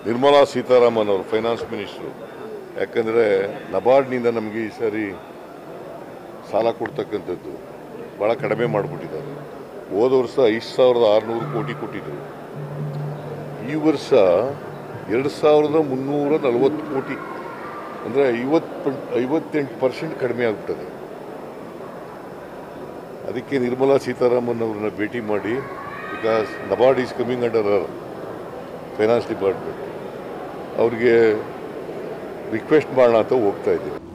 ನಿರ್ಮಲಾ ಸೀತಾರಾಮನ್ ಅವರು finance minister ಯಾಕಂದರೆ ನಬಾರ್ಡ್ನಿಂದ ನಮಗೆ ಈ ಸಾರಿ ಸಾಲ ಕೊಡ್ತಕ್ಕಂಥದ್ದು ಭಾಳ ಕಡಿಮೆ ಮಾಡಿಬಿಟ್ಟಿದ್ದಾರೆ ಹೋದ ವರ್ಷ ಐದು ಸಾವಿರದ ಆರುನೂರು ಕೋಟಿ ಕೊಟ್ಟಿದ್ದರು ಈ ವರ್ಷ ಎರಡು ಸಾವಿರದ ಮುನ್ನೂರ ನಲವತ್ತು ಕೋಟಿ ಅಂದರೆ ಐವತ್ತು ಐವತ್ತೆಂಟು ಪರ್ಸೆಂಟ್ ಕಡಿಮೆ ಆಗ್ಬಿಟ್ಟದೆ ಅದಕ್ಕೆ ನಿರ್ಮಲಾ ಸೀತಾರಾಮನ್ ಅವ್ರನ್ನ ಭೇಟಿ ಮಾಡಿ because NABARD is coming under our finance department ಅವ್ರಿಗೆ ರಿಕ್ವೆಸ್ಟ್ ಮಾಡೋಣ ಅಂತ ಹೋಗ್ತಾ ಇದ್ದೀವಿ